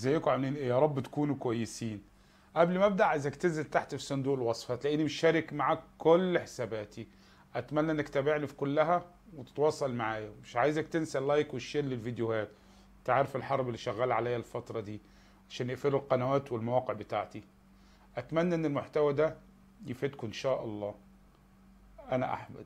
ازيكم عاملين ايه يا رب تكونوا كويسين قبل ما ابدا عايزك تنزل تحت في صندوق الوصف هتلاقيني مشارك معاك كل حساباتي اتمنى انك تتابعني في كلها وتتواصل معايا مش عايزك تنسى اللايك والشير للفيديوهات انت عارف الحرب اللي شغال عليا الفتره دي عشان يقفلوا القنوات والمواقع بتاعتي اتمنى ان المحتوى ده يفيدكم ان شاء الله انا احمد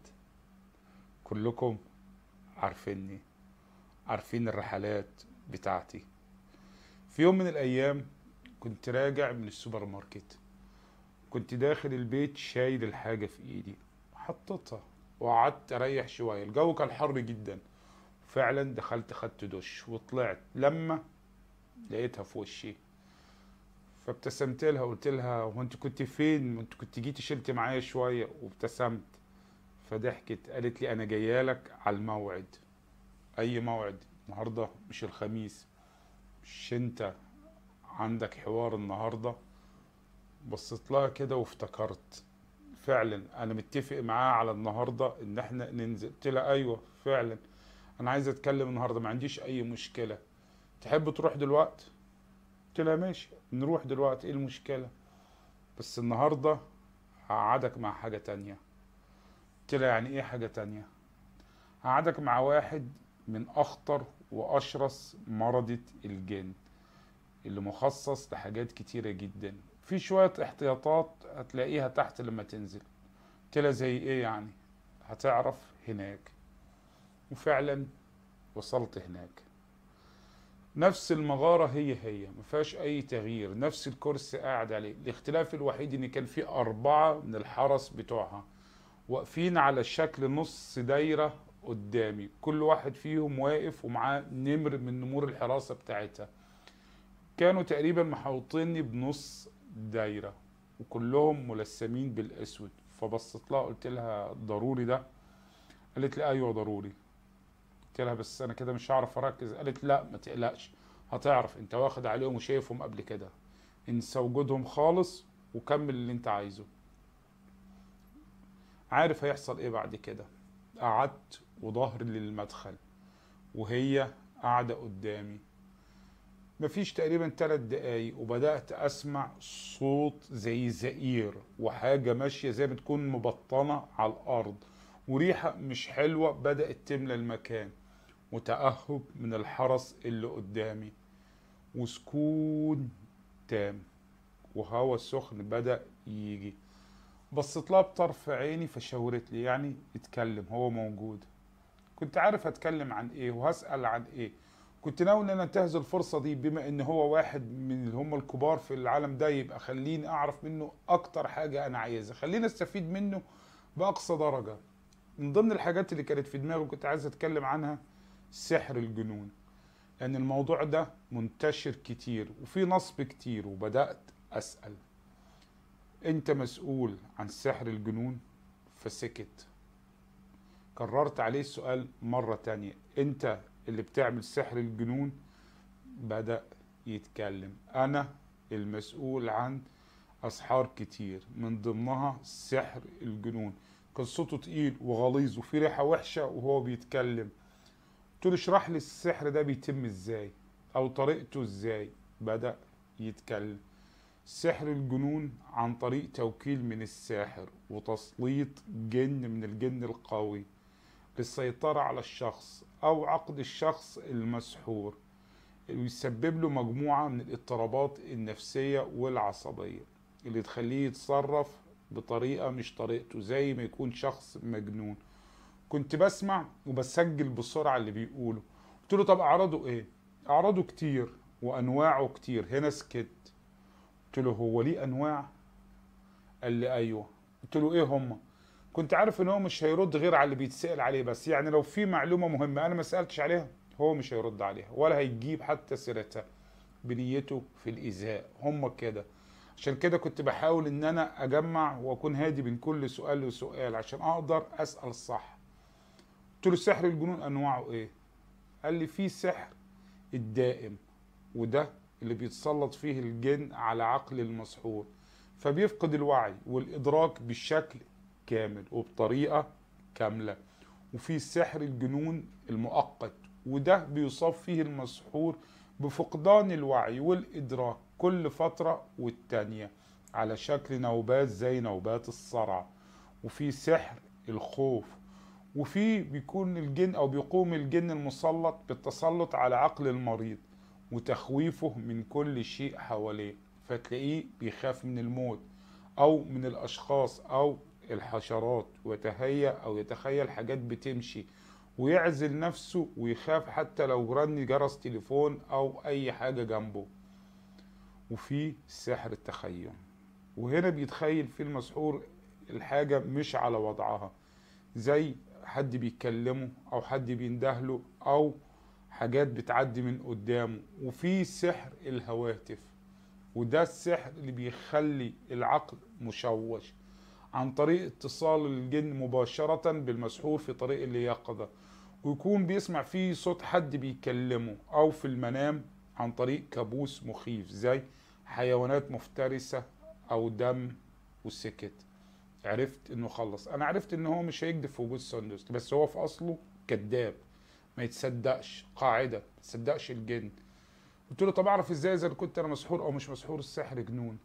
كلكم عارفيني عارفين الرحلات بتاعتي في يوم من الايام كنت راجع من السوبر ماركت كنت داخل البيت شايل الحاجة في ايدي حطيتها وقعدت اريح شوية الجو كان حر جدا فعلا دخلت خدت دش وطلعت لما لقيتها في وشي فابتسمت لها قلت لها هو انت كنت فين انت كنت جيتي شلت معايا شوية وابتسمت فضحكت قالت لي انا جايالك على الموعد اي موعد النهارده مش الخميس مش انت عندك حوار النهارده بصيت لها كده وافتكرت فعلا انا متفق معاها على النهارده ان احنا ننزل قلت لها ايوه فعلا انا عايز اتكلم النهارده ما عنديش اي مشكله تحب تروح دلوقتي قلت لها ماشي نروح دلوقتي ايه المشكله بس النهارده هقعدك مع حاجه تانية قلت لها يعني ايه حاجه تانية هقعدك مع واحد من اخطر واشرس مرضة الجن اللي مخصص لحاجات كتيرة جدا في شوية احتياطات هتلاقيها تحت لما تنزل قلت لها زي ايه يعني هتعرف هناك وفعلا وصلت هناك نفس المغارة هي هي ما فيهاش أي تغيير نفس الكرسي قاعد عليه الاختلاف الوحيد إن كان في أربعة من الحرس بتوعها واقفين على شكل نص دايرة قدامي كل واحد فيهم واقف ومعاه نمر من نمور الحراسة بتاعتها كانوا تقريبا محوطيني بنص دايرة وكلهم ملثمين بالاسود فبصيت لها قلت لها ضروري ده قالت لي ايوه ضروري قلت لها بس انا كده مش هعرف اركز قالت لا ما تقلقش هتعرف انت واخد عليهم وشايفهم قبل كده انسى وجودهم خالص وكمل اللي انت عايزه عارف هيحصل ايه بعد كده قعدت وظهري للمدخل وهي قاعدة قدامي مفيش تقريبا تلات دقايق وبدأت أسمع صوت زي زئير وحاجة ماشية زي ما تكون مبطنة على الأرض وريحة مش حلوة بدأت تملى المكان وتأهب من الحرس اللي قدامي وسكون تام وهوا سخن بدأ يجي بصيت لها بطرف عيني فشاورت لي يعني اتكلم هو موجود كنت عارف هتكلم عن ايه وهسأل عن ايه كنت ناوي ان انا انتهز الفرصة دي بما ان هو واحد من اللي هم الكبار في العالم ده يبقى خليني اعرف منه اكتر حاجة انا عايزها خليني استفيد منه باقصى درجة من ضمن الحاجات اللي كانت في دماغي وكنت عايز اتكلم عنها سحر الجنون لان الموضوع ده منتشر كتير وفي نصب كتير وبدأت اسأل انت مسؤول عن سحر الجنون فسكت كررت عليه السؤال مرة تانية انت اللي بتعمل سحر الجنون بدأ يتكلم انا المسؤول عن اسحار كتير من ضمنها سحر الجنون كان صوته تقيل وغليظ وفي ريحة وحشة وهو بيتكلم قلت له اشرح لي السحر ده بيتم ازاي او طريقته ازاي بدأ يتكلم سحر الجنون عن طريق توكيل من الساحر وتسليط جن من الجن القوي للسيطرة على الشخص أو عقد الشخص المسحور ويسبب له مجموعة من الاضطرابات النفسية والعصبية اللي تخليه يتصرف بطريقة مش طريقته زي ما يكون شخص مجنون كنت بسمع وبسجل بسرعة اللي بيقوله قلت له طب أعراضه إيه؟ أعراضه كتير وأنواعه كتير هنا سكت قلت له هو ليه انواع قال لي ايوه قلت له ايه هم كنت عارف ان هو مش هيرد غير على اللي بيتسال عليه بس يعني لو في معلومه مهمه انا ما سالتش عليها هو مش هيرد عليها ولا هيجيب حتى سيرتها بنيته في الايذاء هم كده عشان كده كنت بحاول ان انا اجمع واكون هادي بين كل سؤال وسؤال عشان اقدر اسال صح قلت له سحر الجنون انواعه ايه قال لي في سحر الدائم وده اللي بيتسلط فيه الجن على عقل المسحور فبيفقد الوعي والإدراك بالشكل كامل وبطريقة كاملة وفي سحر الجنون المؤقت وده بيصاب فيه المسحور بفقدان الوعي والإدراك كل فترة والتانية على شكل نوبات زي نوبات الصرع وفي سحر الخوف وفي بيكون الجن او بيقوم الجن المسلط بالتسلط على عقل المريض وتخويفه من كل شيء حواليه فتلاقيه بيخاف من الموت او من الاشخاص او الحشرات ويتهيأ او يتخيل حاجات بتمشي ويعزل نفسه ويخاف حتى لو رن جرس تليفون او اي حاجه جنبه وفي سحر التخيل وهنا بيتخيل في المسحور الحاجه مش على وضعها زي حد بيتكلمه او حد بيندهله او حاجات بتعدي من قدامه وفي سحر الهواتف وده السحر اللي بيخلي العقل مشوش عن طريق اتصال الجن مباشرة بالمسحور في طريق اليقظة ويكون بيسمع فيه صوت حد بيكلمه أو في المنام عن طريق كابوس مخيف زي حيوانات مفترسة أو دم وسكت عرفت انه خلص انا عرفت ان هو مش هيكذب في وجود سندس بس هو في اصله كذاب ما يتصدقش قاعده ما تصدقش الجن قلت له طب اعرف ازاي اذا كنت انا مسحور او مش مسحور السحر جنون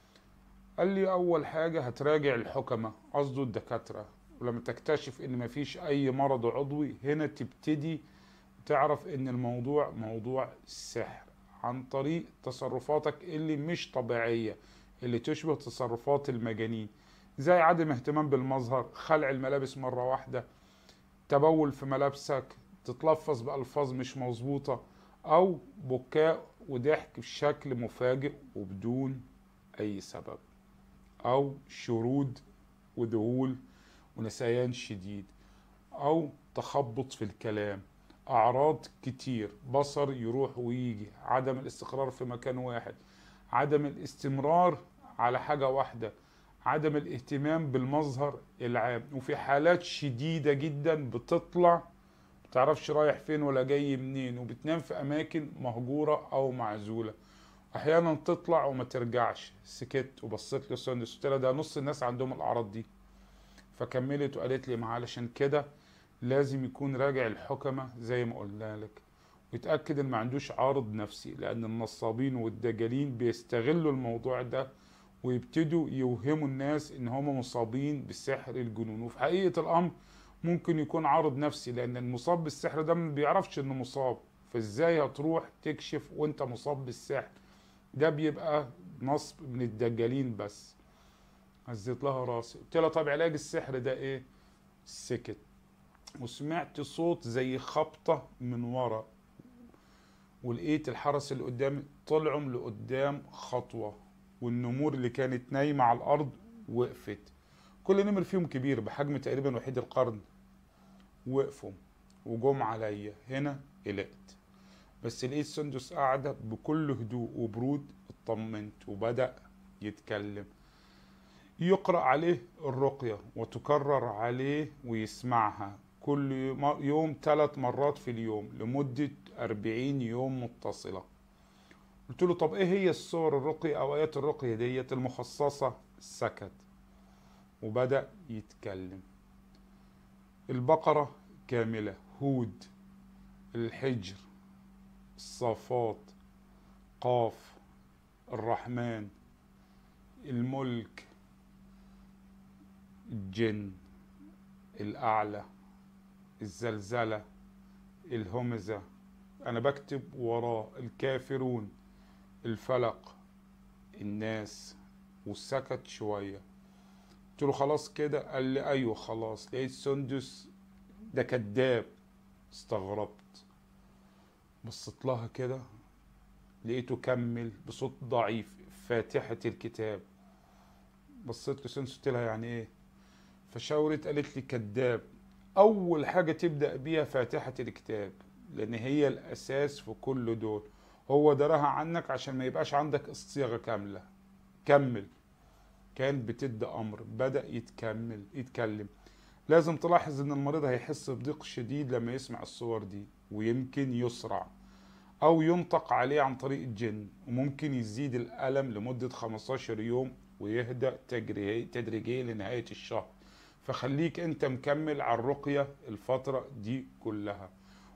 قال لي اول حاجه هتراجع الحكمه قصده الدكاتره ولما تكتشف ان مفيش اي مرض عضوي هنا تبتدي تعرف ان الموضوع موضوع السحر عن طريق تصرفاتك اللي مش طبيعيه اللي تشبه تصرفات المجانين زي عدم اهتمام بالمظهر خلع الملابس مرة واحدة تبول في ملابسك تتلفظ بألفاظ مش مظبوطة أو بكاء وضحك بشكل مفاجئ وبدون أي سبب أو شرود وذهول ونسيان شديد أو تخبط في الكلام أعراض كتير بصر يروح ويجي عدم الاستقرار في مكان واحد عدم الاستمرار على حاجة واحدة عدم الاهتمام بالمظهر العام وفي حالات شديدة جدا بتطلع متعرفش رايح فين ولا جاي منين وبتنام في أماكن مهجورة أو معزولة أحيانا تطلع وما ترجعش سكت وبصيت له سندس قلت لها ده نص الناس عندهم الأعراض دي فكملت وقالت لي ما علشان كده لازم يكون راجع الحكمة زي ما قلنا لك ويتأكد إن ما عندوش عارض نفسي لأن النصابين والدجالين بيستغلوا الموضوع ده ويبتدوا يوهموا الناس ان هم مصابين بالسحر الجنون وفي حقيقه الامر ممكن يكون عارض نفسي لان المصاب بالسحر ده ما بيعرفش انه مصاب فازاي هتروح تكشف وانت مصاب بالسحر ده بيبقى نصب من الدجالين بس هزيت لها راسي قلت لها طب علاج السحر ده ايه سكت وسمعت صوت زي خبطه من ورا ولقيت الحرس اللي قدامي طلعوا لقدام خطوه والنمور اللي كانت نايمة على الأرض وقفت كل نمر فيهم كبير بحجم تقريبا وحيد القرن وقفوا وجم عليا هنا قلقت بس لقيت سندس قاعدة بكل هدوء وبرود اطمنت وبدأ يتكلم يقرأ عليه الرقية وتكرر عليه ويسمعها كل يوم ثلاث مرات في اليوم لمدة أربعين يوم متصلة قلت له طب ايه هي الصور الرقية او ايات الرقية ديت المخصصة سكت وبدأ يتكلم البقرة كاملة هود الحجر الصافات قاف الرحمن الملك الجن الأعلى الزلزلة الهمزة أنا بكتب وراه الكافرون الفلق الناس وسكت شوية قلت له خلاص كده قال لي أيوه خلاص لقيت سندس ده كذاب استغربت بصيت لها كده لقيته كمل بصوت ضعيف فاتحة الكتاب بصيت لسندس قلت لها يعني ايه فشاورت قالت لي كذاب اول حاجة تبدأ بيها فاتحة الكتاب لان هي الاساس في كل دول هو دراها عنك عشان ما يبقاش عندك الصيغة كاملة كمل كان بتدي امر بدأ يتكمل يتكلم لازم تلاحظ ان المريض هيحس بضيق شديد لما يسمع الصور دي ويمكن يسرع او ينطق عليه عن طريق الجن وممكن يزيد الالم لمدة 15 يوم ويهدأ تدريجيا لنهاية الشهر فخليك انت مكمل على الرقية الفترة دي كلها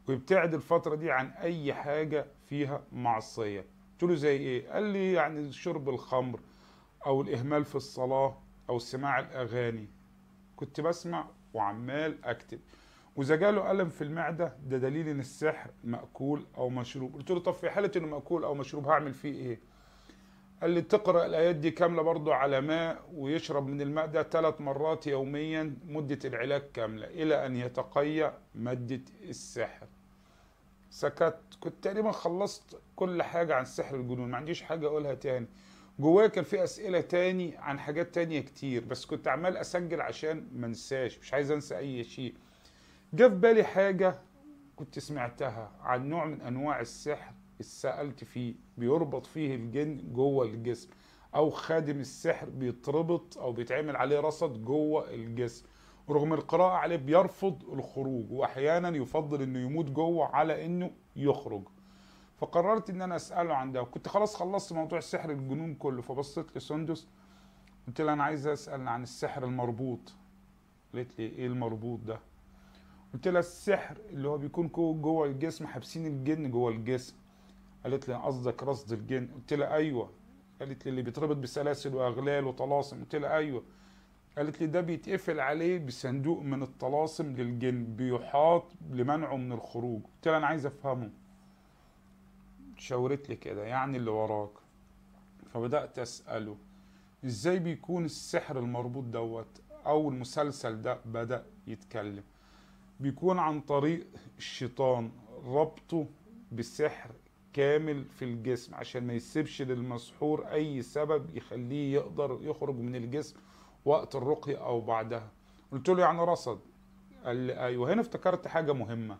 ويبتعد الفترة دي عن أي حاجة فيها معصية قلت له زي إيه؟ قال لي يعني شرب الخمر أو الإهمال في الصلاة أو سماع الأغاني كنت بسمع وعمال أكتب وإذا جاله ألم في المعدة ده دليل إن السحر مأكول أو مشروب قلت له طب في حالة إنه مأكول أو مشروب هعمل فيه إيه؟ قال لي تقرأ الآيات دي كاملة برضو على ماء ويشرب من الماء ده ثلاث مرات يوميا مدة العلاج كاملة إلى أن يتقيأ مادة السحر سكت كنت تقريبا خلصت كل حاجة عن سحر الجنون ما عنديش حاجة أقولها تاني جوايا كان في أسئلة تاني عن حاجات تانية كتير بس كنت عمال أسجل عشان منساش مش عايز أنسى أي شيء جه في بالي حاجة كنت سمعتها عن نوع من أنواع السحر سألت فيه بيربط فيه الجن جوه الجسم او خادم السحر بيتربط او بيتعمل عليه رصد جوه الجسم رغم القراءة عليه بيرفض الخروج واحيانا يفضل انه يموت جوه على انه يخرج فقررت ان انا اساله عن ده وكنت خلاص خلصت موضوع السحر الجنون كله فبصيت لسندس قلت لها انا عايز اسال عن السحر المربوط قالت لي ايه المربوط ده قلت لها السحر اللي هو بيكون جوه الجسم حابسين الجن جوه الجسم قالت لي قصدك رصد الجن قلت لها ايوه قالت لي اللي بيتربط بسلاسل واغلال وطلاسم قلت لها ايوه قالت لي ده بيتقفل عليه بصندوق من الطلاسم للجن بيحاط لمنعه من الخروج قلت لها انا عايز افهمه شاورت لي كده يعني اللي وراك فبدات اساله ازاي بيكون السحر المربوط دوت او المسلسل ده بدا يتكلم بيكون عن طريق الشيطان ربطه بالسحر كامل في الجسم عشان ما يسيبش للمسحور اي سبب يخليه يقدر يخرج من الجسم وقت الرقية او بعدها قلت له يعني رصد قال لي ايوه هنا افتكرت حاجة مهمة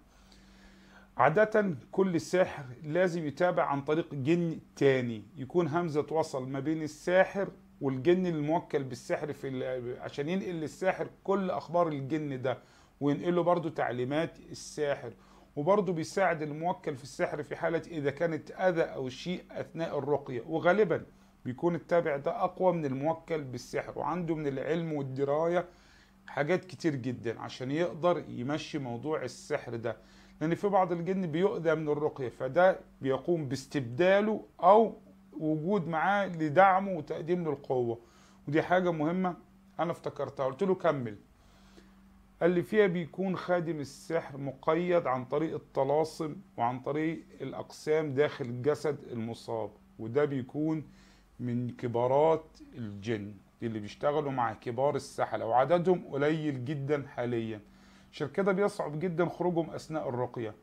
عادة كل ساحر لازم يتابع عن طريق جن تاني يكون همزة وصل ما بين الساحر والجن الموكل بالسحر في عشان ينقل للساحر كل اخبار الجن ده وينقل له برضه تعليمات الساحر وبرضه بيساعد الموكل في السحر في حالة إذا كانت أذى أو شيء أثناء الرقية وغالبا بيكون التابع ده أقوى من الموكل بالسحر وعنده من العلم والدراية حاجات كتير جدا عشان يقدر يمشي موضوع السحر ده لأن في بعض الجن بيؤذى من الرقية فده بيقوم باستبداله أو وجود معاه لدعمه وتقديم للقوة ودي حاجة مهمة أنا افتكرتها قلت له كمل قال لي فيها بيكون خادم السحر مقيد عن طريق الطلاسم وعن طريق الأقسام داخل الجسد المصاب وده بيكون من كبارات الجن اللي بيشتغلوا مع كبار السحلة وعددهم قليل جدا حاليا عشان كده بيصعب جدا خروجهم أثناء الرقية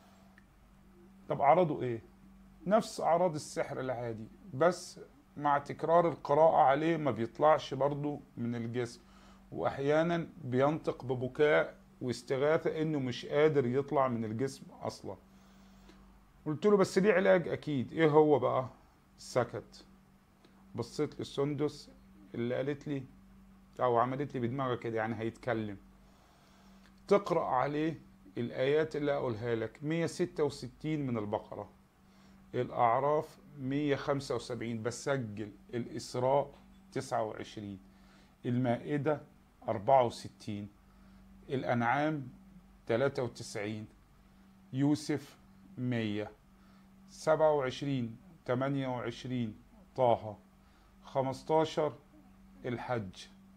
طب أعراضه إيه؟ نفس أعراض السحر العادي بس مع تكرار القراءة عليه ما بيطلعش برضو من الجسم واحيانا بينطق ببكاء واستغاثه انه مش قادر يطلع من الجسم اصلا قلت له بس ليه علاج اكيد ايه هو بقى سكت بصيت للسندس اللي قالت لي او عملت لي بدماغها كده يعني هيتكلم تقرا عليه الايات اللي اقولها لك 166 من البقره الاعراف 175 بسجل الاسراء 29 المائده 64 الأنعام 93 يوسف 100 27 28 طه 15 الحج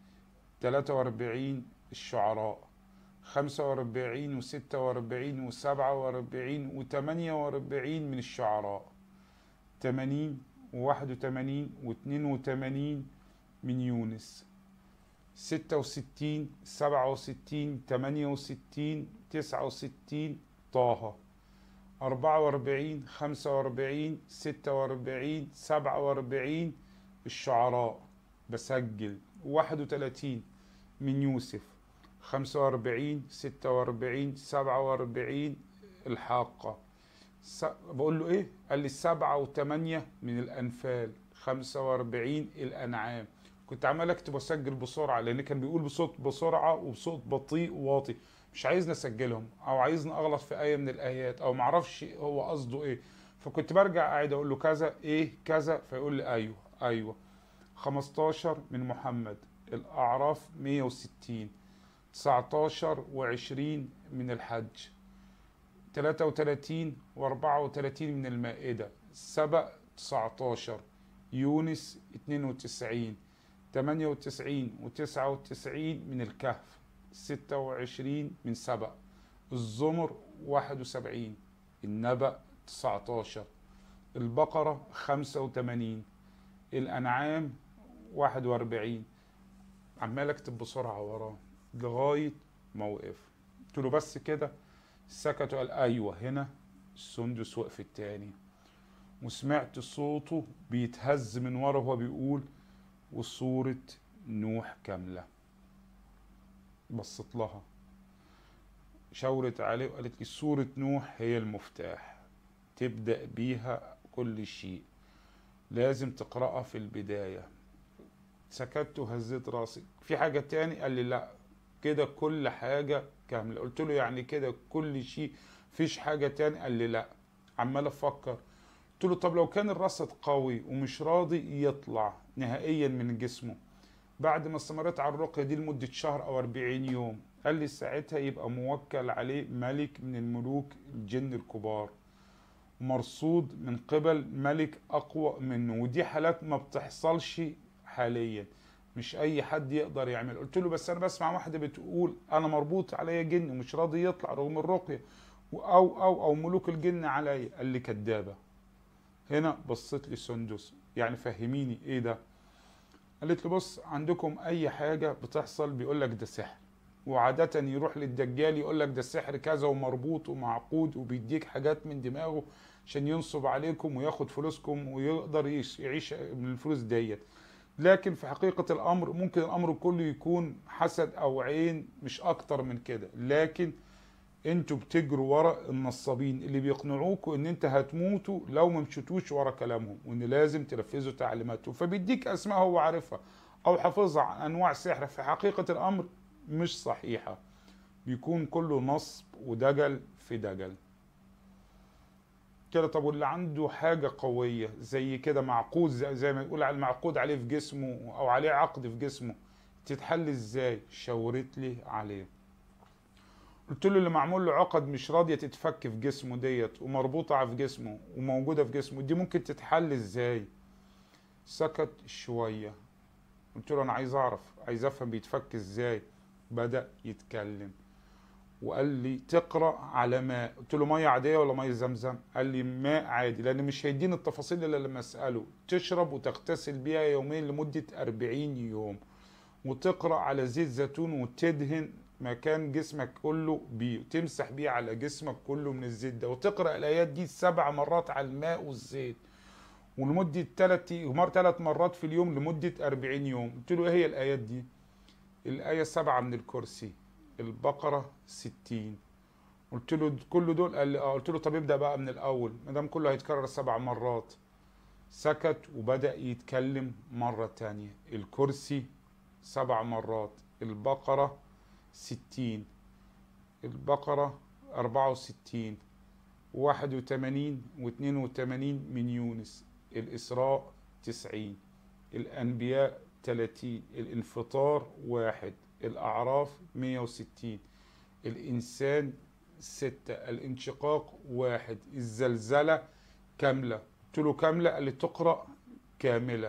43 الشعراء 45 و46 و47 و48 من الشعراء 80 و81 و82 من يونس ستة وستين سبعة وستين تمانية وستين تسعة وستين طه أربعة وأربعين خمسة وأربعين ستة وأربعين سبعة وأربعين الشعراء بسجل واحد وتلاتين من يوسف خمسة وأربعين ستة وأربعين سبعة وأربعين الحاقة س... بقول له إيه؟ قال لي سبعة وثمانية من الأنفال خمسة وأربعين الأنعام كنت عمال اكتب واسجل بسرعه لان كان بيقول بصوت بسرعه وبصوت بطيء وواطي مش عايزني اسجلهم او عايزني اغلط في ايه من الايات او معرفش هو قصده ايه فكنت برجع قاعد اقول له كذا ايه كذا فيقول لي ايوه ايوه 15 من محمد الاعراف 160 19 و20 من الحج 33 و34 من المائدة سبأ 19 يونس 92 98 و99 من الكهف 26 من سبأ الزمر 71 النبأ 19 البقرة 85 الأنعام 41 عمال اكتب بسرعة وراه لغاية ما وقف قلت له بس كده سكت وقال ايوه هنا السندس وقف التاني وسمعت صوته بيتهز من ورا وهو بيقول وصورة نوح كاملة بصت لها شاورت عليه وقالت لي صورة نوح هي المفتاح تبدأ بيها كل شيء لازم تقرأها في البداية سكت وهزيت راسي في حاجة تاني قال لي لا كده كل حاجة كاملة قلت له يعني كده كل شيء فيش حاجة تاني قال لي لا عمال افكر قلت له طب لو كان الرصد قوي ومش راضي يطلع نهائيا من جسمه بعد ما استمريت على الرقية دي لمدة شهر أو 40 يوم قال لي ساعتها يبقى موكل عليه ملك من الملوك الجن الكبار مرصود من قبل ملك أقوى منه ودي حالات ما بتحصلش حاليا مش أي حد يقدر يعمل قلت له بس أنا بسمع واحدة بتقول أنا مربوط عليا جن ومش راضي يطلع رغم الرقية أو أو أو ملوك الجن عليا قال لي كدابة هنا بصيت لي سندس يعني فهميني ايه ده قالت له بص عندكم اي حاجة بتحصل بيقول لك ده سحر وعادة يروح للدجال يقول لك ده السحر كذا ومربوط ومعقود وبيديك حاجات من دماغه عشان ينصب عليكم وياخد فلوسكم ويقدر يعيش, يعيش من الفلوس ديت لكن في حقيقة الأمر ممكن الأمر كله يكون حسد أو عين مش أكتر من كده لكن انتوا بتجروا ورا النصابين اللي بيقنعوكوا ان انت هتموتوا لو ما مشيتوش ورا كلامهم وان لازم تنفذوا تعليماتهم فبيديك اسماء هو عارفها او حافظها عن انواع سحر في حقيقة الامر مش صحيحة بيكون كله نصب ودجل في دجل كده طب واللي عنده حاجة قوية زي كده معقود زي, زي ما يقول على المعقود عليه في جسمه او عليه عقد في جسمه تتحل ازاي شاورت لي عليه قلت له اللي معمول له عقد مش راضيه تتفك في جسمه ديت ومربوطه في جسمه وموجوده في جسمه دي ممكن تتحل ازاي سكت شويه قلت له انا عايز اعرف عايز افهم بيتفك ازاي بدا يتكلم وقال لي تقرا على ماء قلت له ميه عاديه ولا ميه زمزم قال لي ماء عادي لان مش هيديني التفاصيل الا لما اساله تشرب وتغتسل بيها يومين لمده 40 يوم وتقرا على زيت زيتون وتدهن مكان جسمك كله بيه تمسح بيه على جسمك كله من الزيت ده وتقرا الايات دي سبع مرات على الماء والزيت ولمده ثلاث مر ثلاث مرات في اليوم لمده 40 يوم قلت له ايه هي الايات دي الايه سبعه من الكرسي البقره 60 قلت له كل دول قال لي اه قلت له طب ابدا بقى من الاول ما دام كله هيتكرر سبع مرات سكت وبدا يتكلم مره تانية الكرسي سبع مرات البقره ستين البقرة أربعة وستين واحد وتمانين واتنين وتمانين من يونس الإسراء تسعين الأنبياء تلاتين الانفطار واحد الأعراف مية وستين الإنسان ستة الانشقاق واحد الزلزلة كاملة قلت له كاملة قال لي تقرأ كاملة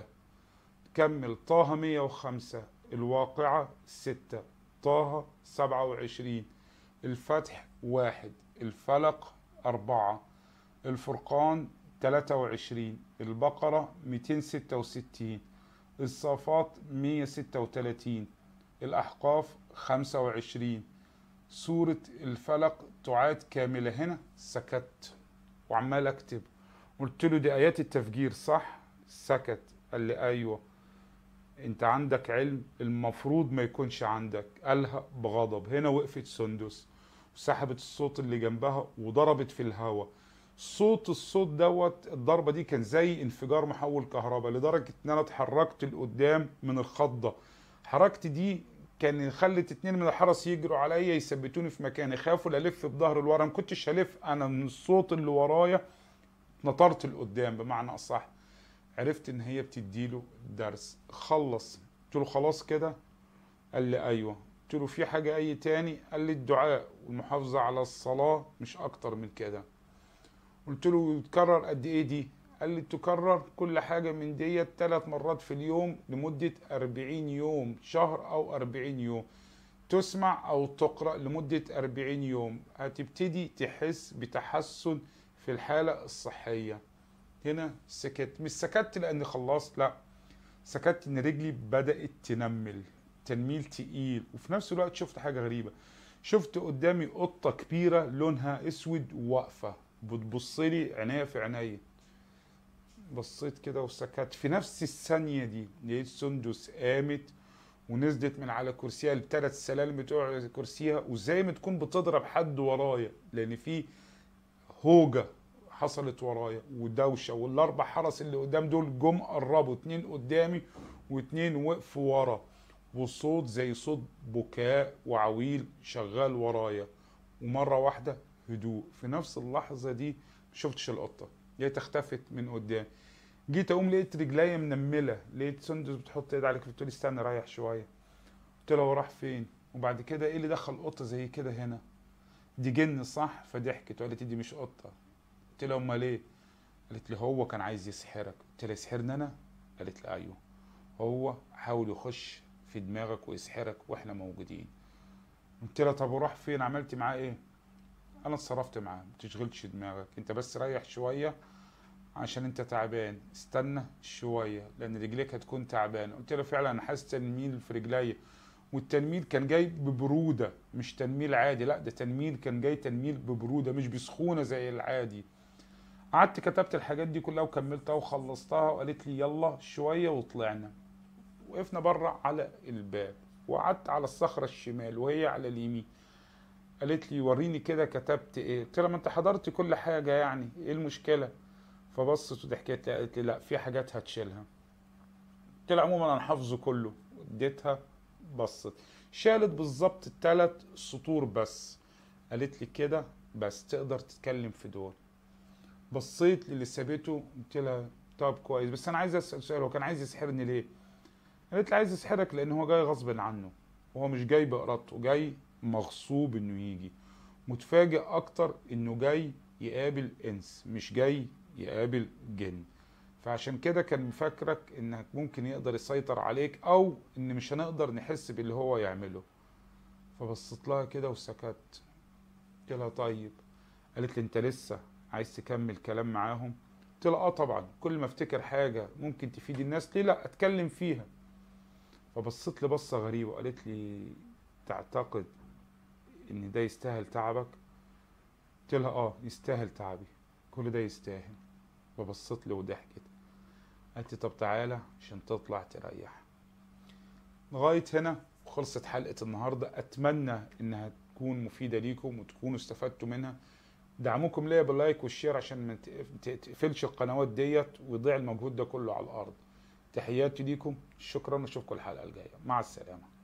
كمل طه مية وخمسة الواقعة ستة طه سبعة وعشرين الفتح واحد الفلق أربعة الفرقان تلاتة وعشرين البقرة ميتين ستة وستين الصافات مية ستة وتلاتين الأحقاف خمسة وعشرين سورة الفلق تعاد كاملة هنا سكت وعمال أكتب قلت له دي آيات التفجير صح سكت قال لي أيوه انت عندك علم المفروض ما يكونش عندك قالها بغضب هنا وقفت سندس وسحبت الصوت اللي جنبها وضربت في الهواء صوت الصوت دوت الضربه دي كان زي انفجار محول كهرباء لدرجه ان انا اتحركت لقدام من الخضه حركتي دي كان خلت اتنين من الحرس يجروا عليا يثبتوني في مكاني خافوا الف بظهر لورا ما كنتش هلف انا من الصوت اللي ورايا نطرت لقدام بمعنى اصح عرفت ان هي بتديله درس خلص قلت له خلاص كده قال لي ايوه قلت له في حاجة أي تاني قال لي الدعاء والمحافظة على الصلاة مش أكتر من كده قلت له تكرر قد إيه دي قال لي تكرر كل حاجة من ديت ثلاث مرات في اليوم لمدة أربعين يوم شهر أو أربعين يوم تسمع أو تقرأ لمدة أربعين يوم هتبتدي تحس بتحسن في الحالة الصحية هنا سكت مش سكت لأني خلصت لا سكت إن رجلي بدأت تنمل تنميل تقيل وفي نفس الوقت شفت حاجة غريبة شفت قدامي قطة كبيرة لونها اسود واقفة بتبص لي عينيا في عينيا بصيت كده وسكت في نفس الثانية دي لقيت سندس قامت ونزلت من على كرسيها الثلاث سلالم بتوع كرسيها وزي ما تكون بتضرب حد ورايا لان في هوجة حصلت ورايا ودوشة والاربع حرس اللي قدام دول جم قربوا اتنين قدامي واتنين وقفوا ورا وصوت زي صوت بكاء وعويل شغال ورايا ومرة واحدة هدوء في نفس اللحظة دي ما شفتش القطة لقيت اختفت من قدام جيت اقوم لقيت رجليا منمله لقيت سندس بتحط ايد عليك بتقول استنى ريح شويه قلت لها هو راح فين وبعد كده ايه اللي دخل قطه زي كده هنا دي جن صح فضحكت وقالت لي دي مش قطه قلت لها امال ايه قالت لي هو كان عايز يسحرك قلت لها يسحرني انا قالت لي ايوه هو حاول يخش في دماغك ويسحرك واحنا موجودين قلت لها طب وراح فين عملت معاه ايه انا اتصرفت معاه ما تشغلش دماغك انت بس ريح شويه عشان انت تعبان استنى شويه لان رجليك هتكون تعبان قلت له فعلا انا حاسس تنميل في رجلي والتنميل كان جاي ببروده مش تنميل عادي لا ده تنميل كان جاي تنميل ببروده مش بسخونه زي العادي قعدت كتبت الحاجات دي كلها وكملتها وخلصتها وقالت لي يلا شويه وطلعنا وقفنا بره على الباب وقعدت على الصخره الشمال وهي على اليمين قالت لي وريني كده كتبت ايه قلت لها ما انت حضرت كل حاجه يعني ايه المشكله فبصت وضحكت لي قالت لي لا في حاجات هتشيلها قلت لها عموما انا حافظه كله اديتها بصت شالت بالظبط الثلاث سطور بس قالت لي كده بس تقدر تتكلم في دول بصيت للي سابته قلت لها طب كويس بس انا عايز اسال سؤال هو كان عايز يسحرني ليه قالت لي عايز يسحرك لان هو جاي غصب عنه هو مش جاي بارادته جاي مغصوب انه يجي متفاجئ اكتر انه جاي يقابل انس مش جاي يقابل جن فعشان كده كان مفكرك انك ممكن يقدر يسيطر عليك او ان مش هنقدر نحس باللي هو يعمله فبصيت لها كده وسكت قلت لها طيب قالت لي انت لسه عايز تكمل كلام معاهم قلت لها اه طبعا كل ما افتكر حاجه ممكن تفيد الناس ليه لا اتكلم فيها فبصيت لي بصه غريبه قالت لي تعتقد ان ده يستاهل تعبك قلت لها اه يستاهل تعبي كل ده يستاهل فبصت لي وضحكت قالت لي طب تعالى عشان تطلع تريح لغاية هنا خلصت حلقة النهاردة أتمنى إنها تكون مفيدة ليكم وتكونوا استفدتوا منها دعموكم ليا باللايك والشير عشان ما تقفلش القنوات ديت ويضيع المجهود ده كله على الأرض تحياتي ليكم شكرا واشوفكم الحلقة الجاية مع السلامة